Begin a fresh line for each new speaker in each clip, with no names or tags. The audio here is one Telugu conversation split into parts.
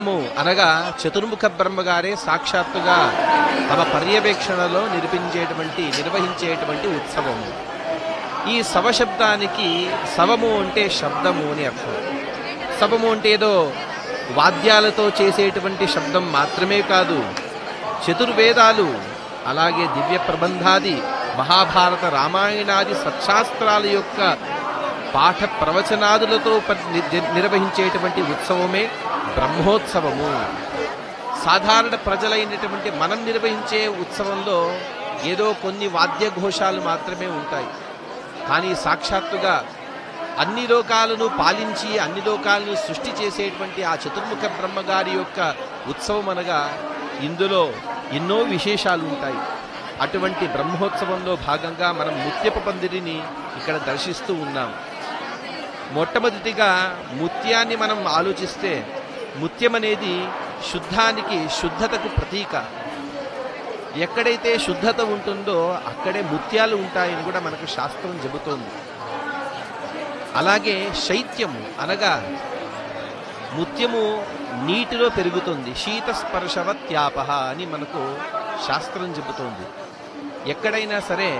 ము అనగా చతుర్ముఖ బ్రహ్మగారే సాక్షాత్తుగా తమ పర్యవేక్షణలో నిర్పించేటువంటి నిర్వహించేటువంటి ఉత్సవము ఈ శవశబ్దానికి శవము అంటే శబ్దము అని అర్థం శవము అంటే ఏదో వాద్యాలతో చేసేటువంటి శబ్దం మాత్రమే కాదు చతుర్వేదాలు అలాగే దివ్య ప్రబంధాది మహాభారత రామాయణాది సత్శాస్త్రాల యొక్క పాఠ ప్రవచనాదులతో ప- ని- నిర్వహించేటువంటి ఉత్సవమే బ్రహ్మోత్సవము సాధారణ ప్రజలైనటువంటి మనం నిర్వహించే ఉత్సవంలో ఏదో కొన్ని వాద్యఘోషాలు మాత్రమే ఉంటాయి కానీ సాక్షాత్తుగా అన్ని లోకాలను పాలించి అన్ని లోకాలను సృష్టి చేసేటువంటి ఆ చతుర్ముఖ బ్రహ్మగారి యొక్క ఉత్సవం అనగా ఇందులో ఎన్నో విశేషాలు ఉంటాయి అటువంటి బ్రహ్మోత్సవంలో భాగంగా మనం ముత్యపు పందిరిని ఇక్కడ దర్శిస్తూ ఉన్నాం మొట్టమొదటిగా ముత్యాన్ని మనం ఆలోచిస్తే ముత్యం అనేది శుద్ధానికి శుద్ధతకు ప్రతీక ఎక్కడైతే శుద్ధత ఉంటుందో అక్కడే ముత్యాలు ఉంటాయని కూడా మనకు శాస్త్రం చెబుతోంది అలాగే శైత్యము అనగా ముత్యము నీటిలో పెరుగుతుంది శీతస్పర్శవత్యాప అని మనకు శాస్త్రం చెబుతోంది ఎక్కడైనా సరే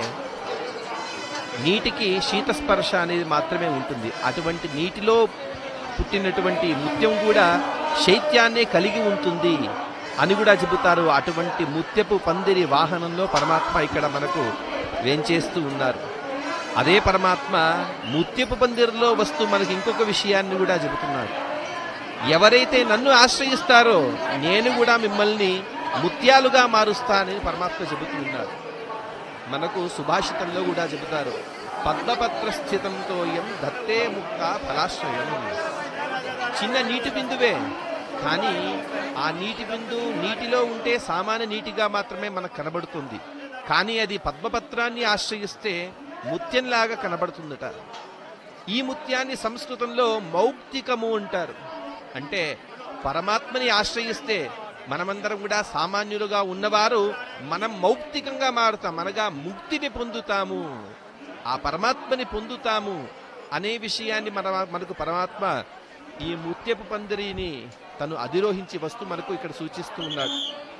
నీటికి శీతస్పర్శ అనేది మాత్రమే ఉంటుంది అటువంటి నీటిలో పుట్టినటువంటి ముత్యం కూడా శైత్యాన్నే కలిగి ఉంటుంది అని కూడా చెబుతారు అటువంటి ముత్యపు పందిరి వాహనంలో పరమాత్మ ఇక్కడ మనకు వేంచేస్తూ ఉన్నారు అదే పరమాత్మ ముత్యపు పందిరిలో వస్తూ మనకి ఇంకొక విషయాన్ని కూడా చెబుతున్నాడు ఎవరైతే నన్ను ఆశ్రయిస్తారో నేను కూడా మిమ్మల్ని ముత్యాలుగా మారుస్తానని పరమాత్మ చెబుతూ ఉన్నాడు మనకు సుభాషితంలో కూడా చెబుతారు పద్మపత్ర స్థితంతో ఎం దత్తే ముక్త ఫలాశ్రయం చిన్న నీటి బిందువే కానీ ఆ నీటి బిందు నీటిలో ఉంటే సామాన్య నీటిగా మాత్రమే మనకు కనబడుతుంది కానీ అది పద్మపత్రాన్ని ఆశ్రయిస్తే ముత్యంలాగా కనబడుతుందట ఈ ముత్యాన్ని సంస్కృతంలో మౌక్తికము అంటారు అంటే పరమాత్మని ఆశ్రయిస్తే మనమందరం కూడా సామాన్యులుగా ఉన్నవారు మనం మౌక్తికంగా మారుతాం అనగా ముక్తిని పొందుతాము ఆ పరమాత్మని పొందుతాము అనే విషయాన్ని మన మనకు పరమాత్మ ఈ ముత్యపు పందిరిని తను అధిరోహించి వస్తూ మనకు ఇక్కడ సూచిస్తూ ఉన్నాడు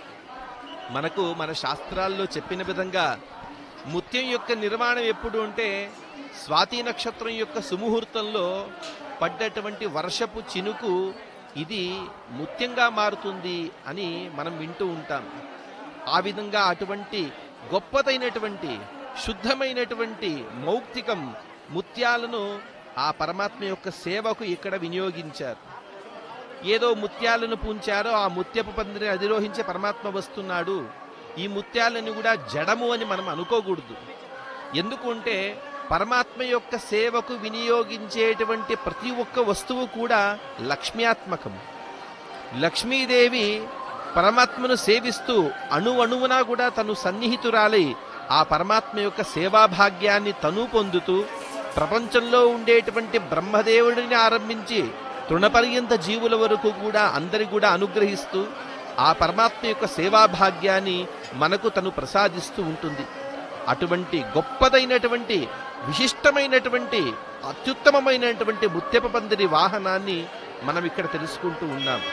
మనకు మన శాస్త్రాల్లో చెప్పిన విధంగా ముత్యం యొక్క నిర్మాణం ఎప్పుడు అంటే స్వాతి నక్షత్రం యొక్క సుముహూర్తంలో పడ్డటువంటి వర్షపు చినుకు ఇది ముత్యంగా మారుతుంది అని మనం వింటూ ఉంటాం ఆ విధంగా అటువంటి గొప్పదైనటువంటి శుద్ధమైనటువంటి మౌక్తికం ముత్యాలను ఆ పరమాత్మ యొక్క సేవకు ఇక్కడ వినియోగించారు ఏదో ముత్యాలను పూంచారో ఆ ముత్యపు పందిరి అధిరోహించే పరమాత్మ వస్తున్నాడు ఈ ముత్యాలను కూడా జడము అని మనం అనుకోకూడదు ఎందుకు అంటే పరమాత్మ యొక్క సేవకు వినియోగించేటువంటి ప్రతి ఒక్క వస్తువు కూడా లక్ష్మ్యాత్మకం లక్ష్మీదేవి పరమాత్మను సేవిస్తూ అణు అణువునా కూడా తను సన్నిహితురాలై ఆ పరమాత్మ యొక్క సేవా భాగ్యాన్ని తను పొందుతూ ప్రపంచంలో ఉండేటువంటి బ్రహ్మదేవుడిని ఆరంభించి తృణపర్యంత జీవుల వరకు కూడా అందరి కూడా అనుగ్రహిస్తూ ఆ పరమాత్మ యొక్క సేవా భాగ్యాన్ని మనకు తను ప్రసాదిస్తూ ఉంటుంది అటువంటి గొప్పదైనటువంటి విశిష్టమైనటువంటి అత్యుత్తమమైనటువంటి ముత్యప పందిరి వాహనాన్ని మనం ఇక్కడ తెలుసుకుంటూ ఉన్నాం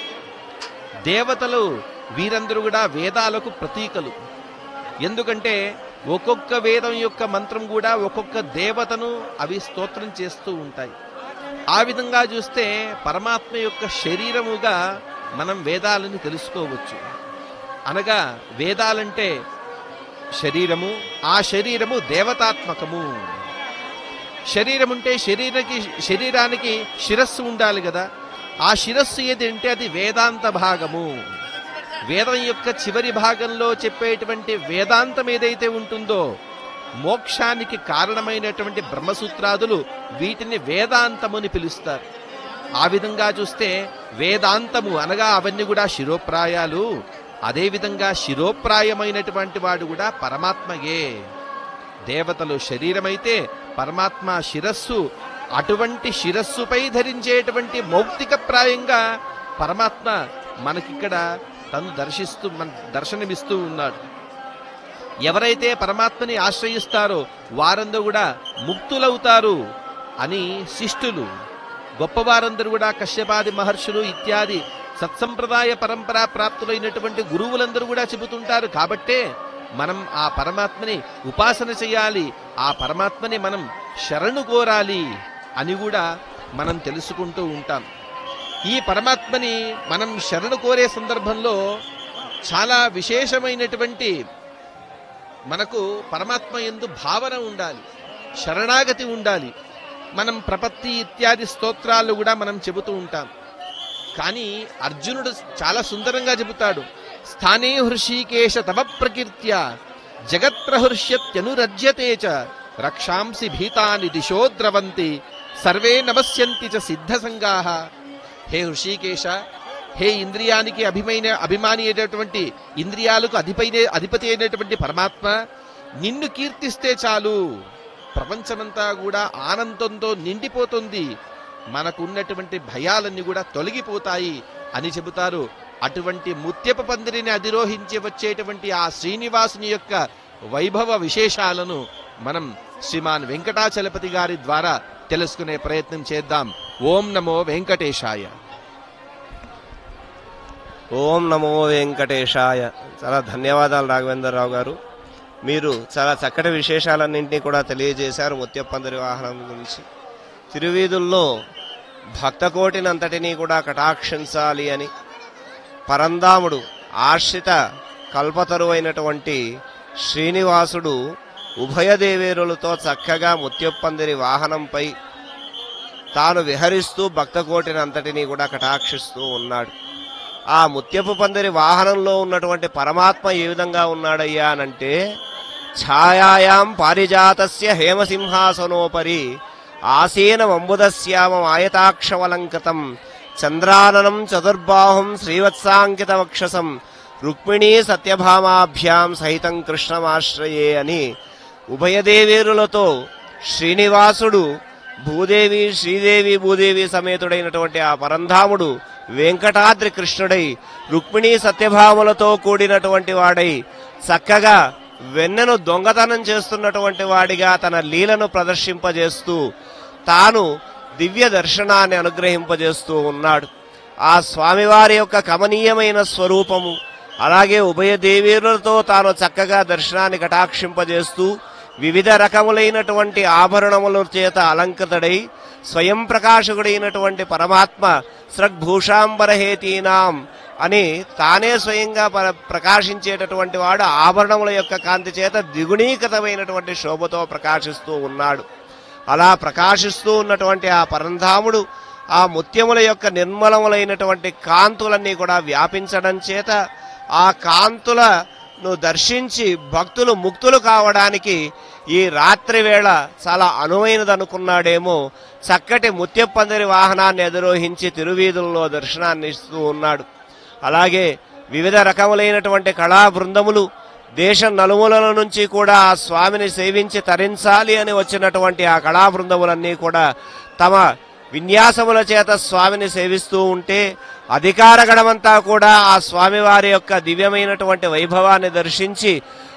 దేవతలు వీరందరూ కూడా వేదాలకు ప్రతీకలు ఎందుకంటే ఒక్కొక్క వేదం యొక్క మంత్రం కూడా ఒక్కొక్క దేవతను అవి స్తోత్రం చేస్తూ ఉంటాయి ఆ విధంగా చూస్తే పరమాత్మ యొక్క శరీరముగా మనం వేదాలని తెలుసుకోవచ్చు అనగా వేదాలంటే శరీరము ఆ శరీరము దేవతాత్మకము శరీరం ఉంటే శరీరకి శరీరానికి శిరస్సు ఉండాలి కదా ఆ శిరస్సు ఏది అంటే అది వేదాంత భాగము వేదం యొక్క చివరి భాగంలో చెప్పేటువంటి వేదాంతం ఏదైతే ఉంటుందో మోక్షానికి కారణమైనటువంటి బ్రహ్మసూత్రాదులు వీటిని వేదాంతముని పిలుస్తారు ఆ విధంగా చూస్తే వేదాంతము అనగా అవన్నీ కూడా శిరోప్రాయాలు అదేవిధంగా శిరోప్రాయమైనటువంటి వాడు కూడా పరమాత్మయే దేవతలు శరీరమైతే పరమాత్మ శిరస్సు అటువంటి శిరస్సుపై ధరించేటువంటి మౌక్తిక ప్రాయంగా పరమాత్మ మనకిక్కడ తను దర్శిస్తూ మన దర్శనమిస్తూ ఉన్నాడు ఎవరైతే పరమాత్మని ఆశ్రయిస్తారో వారందరూ కూడా ముక్తులవుతారు అని శిష్టులు గొప్పవారందరూ కూడా కశ్యపాది మహర్షులు ఇత్యాది సత్సంప్రదాయ పరంపరా ప్రాప్తులైనటువంటి గురువులందరూ కూడా చెబుతుంటారు కాబట్టే మనం ఆ పరమాత్మని ఉపాసన చేయాలి ఆ పరమాత్మని మనం శరణు కోరాలి అని కూడా మనం తెలుసుకుంటూ ఉంటాం ఈ పరమాత్మని మనం శరణు కోరే సందర్భంలో చాలా విశేషమైనటువంటి మనకు పరమాత్మ ఎందు భావన ఉండాలి శరణాగతి ఉండాలి మనం ప్రపత్తి ఇత్యాది స్తోత్రాలు కూడా మనం చెబుతూ ఉంటాం కానీ అర్జునుడు చాలా సుందరంగా చెబుతాడు స్థానే హృషీకేశ తవ ప్రకీర్త్య జగత్ప్రహృష్యత్యనురజ్యతే చ రక్షాంసి భీతాని దిశో ద్రవంతి సర్వే నమస్యంతి చ సిద్ధ సంగాహ హే హృషీకేశ హే ఇంద్రియానికి అభిమైన అభిమాని అయినటువంటి ఇంద్రియాలకు అధిపైన అధిపతి అయినటువంటి పరమాత్మ నిన్ను కీర్తిస్తే చాలు ప్రపంచమంతా కూడా ఆనందంతో నిండిపోతుంది మనకున్నటువంటి భయాలన్నీ కూడా తొలగిపోతాయి అని చెబుతారు అటువంటి ముత్యప పందిరిని అధిరోహించి వచ్చేటువంటి ఆ శ్రీనివాసుని యొక్క వైభవ విశేషాలను మనం శ్రీమాన్ వెంకటాచలపతి గారి ద్వారా తెలుసుకునే ప్రయత్నం చేద్దాం ఓం నమో వెంకటేశాయ
ఓం నమో వెంకటేశాయ చాలా ధన్యవాదాలు రాఘవేంద్రరావు గారు మీరు చాలా చక్కటి విశేషాలన్నింటినీ కూడా తెలియజేశారు ముత్యప్పందరి వాహనం గురించి తిరువీధుల్లో భక్తకోటినంతటినీ కూడా కటాక్షించాలి అని పరందాముడు ఆశ్రిత కల్పతరువైనటువంటి శ్రీనివాసుడు ఉభయ దేవేరులతో చక్కగా ముత్యప్పందిరి వాహనంపై తాను విహరిస్తూ భక్తకోటినంతటినీ కూడా కటాక్షిస్తూ ఉన్నాడు ఆ ముత్యపు పందిరి వాహనంలో ఉన్నటువంటి పరమాత్మ ఏ విధంగా ఉన్నాడయ్యా అనంటే ఛాయాయాం పారిజాతస్య హేమసింహాసనోపరి ఆసీనమంబుదశ్యామం ఆయతాక్షవలంకృతం చంద్రాననం చతుర్బాహుం శ్రీవత్సాంకిత వక్షసం రుక్మిణీ సత్యభామాభ్యాం సహితం కృష్ణమాశ్రయే అని ఉభయదేవేరులతో శ్రీనివాసుడు భూదేవి శ్రీదేవి భూదేవి సమేతుడైనటువంటి ఆ పరంధాముడు వెంకటాద్రి కృష్ణుడై రుక్మిణీ సత్యభాములతో కూడినటువంటి వాడై చక్కగా వెన్నెను దొంగతనం చేస్తున్నటువంటి వాడిగా తన లీలను ప్రదర్శింపజేస్తూ తాను దివ్య దర్శనాన్ని అనుగ్రహింపజేస్తూ ఉన్నాడు ఆ స్వామివారి యొక్క కమనీయమైన స్వరూపము అలాగే ఉభయ దేవీరులతో తాను చక్కగా దర్శనాన్ని కటాక్షింపజేస్తూ వివిధ రకములైనటువంటి ఆభరణముల చేత అలంకృతుడై స్వయం ప్రకాశకుడైనటువంటి పరమాత్మ సృగ్భూషాంబరహేతీనాం అని తానే స్వయంగా పర- ప్రకాశించేటటువంటి వాడు ఆభరణముల యొక్క కాంతి చేత ద్విగుణీకృతమైనటువంటి శోభతో ప్రకాశిస్తూ ఉన్నాడు అలా ప్రకాశిస్తూ ఉన్నటువంటి ఆ పరంధాముడు ఆ ముత్యముల యొక్క నిర్మలములైనటువంటి కాంతులన్నీ కూడా వ్యాపించడం చేత ఆ కాంతులను దర్శించి భక్తులు ముక్తులు కావడానికి ఈ రాత్రి వేళ చాలా అనువైనదనుకున్నాడేమో చక్కటి ముత్యపందిరి వాహనాన్ని ఎదురోహించి తిరువీధుల్లో దర్శనాన్ని ఇస్తూ ఉన్నాడు అలాగే వివిధ రకములైనటువంటి కళా బృందములు దేశం నలుమూలల నుంచి కూడా ఆ స్వామిని సేవించి తరించాలి అని వచ్చినటువంటి ఆ కళా బృందములన్నీ కూడా తమ విన్యాసముల చేత స్వామిని సేవిస్తూ ఉంటే అధికార గణమంతా కూడా ఆ స్వామివారి యొక్క దివ్యమైనటువంటి వైభవాన్ని దర్శించి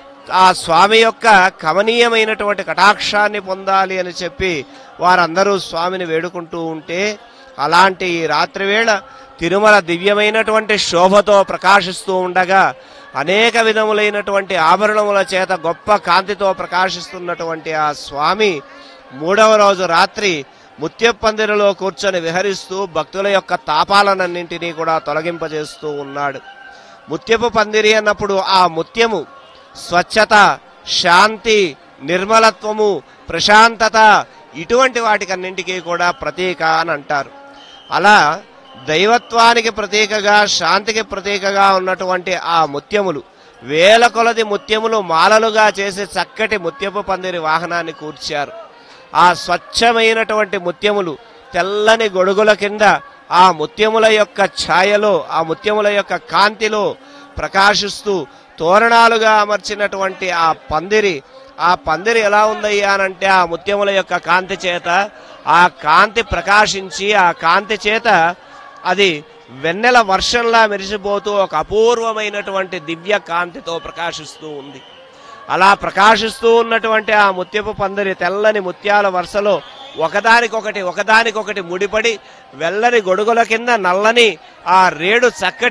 ఆ స్వామి యొక్క కమనీయమైనటువంటి కటాక్షాన్ని పొందాలి అని చెప్పి వారందరూ స్వామిని వేడుకుంటూ ఉంటే అలాంటి ఈ రాత్రి వేళ తిరుమల దివ్యమైనటువంటి శోభతో ప్రకాశిస్తూ ఉండగా అనేక విధములైనటువంటి ఆభరణముల చేత గొప్ప కాంతితో ప్రకాశిస్తున్నటువంటి ఆ స్వామి మూడవ రోజు రాత్రి ముత్యప్పందిరిలో కూర్చొని విహరిస్తూ భక్తుల యొక్క తాపాలనన్నింటినీ కూడా తొలగింపజేస్తూ ఉన్నాడు ముత్యపు పందిరి అన్నప్పుడు ఆ ముత్యము స్వచ్ఛత శాంతి నిర్మలత్వము ప్రశాంతత ఇటువంటి వాటికన్నింటికీ కూడా ప్రతీక అని అంటారు అలా దైవత్వానికి ప్రతీకగా శాంతికి ప్రతీకగా ఉన్నటువంటి ఆ ముత్యములు వేల కొలది ముత్యములు మాలలుగా చేసి చక్కటి ముత్యపు పందిరి వాహనాన్ని కూర్చారు ఆ స్వచ్ఛమైనటువంటి ముత్యములు తెల్లని గొడుగుల కింద ఆ ముత్యముల యొక్క ఛాయలో ఆ ముత్యముల యొక్క కాంతిలో ప్రకాశిస్తూ తోరణాలుగా అమర్చినటువంటి ఆ పందిరి ఆ పందిరి ఎలా ఉందయ్యా అనంటే ఆ ముత్యముల యొక్క కాంతి చేత ఆ కాంతి ప్రకాశించి ఆ కాంతి చేత అది వెన్నెల వర్షంలా మెరిసిపోతూ ఒక అపూర్వమైనటువంటి దివ్య కాంతితో ప్రకాశిస్తూ ఉంది అలా ప్రకాశిస్తూ ఉన్నటువంటి ఆ ముత్యపు పందిరి తెల్లని ముత్యాల వరుసలో ఒకదానికొకటి ఒకదానికొకటి ముడిపడి వెల్లని గొడుగుల కింద నల్లని ఆ రేడు చక్కటి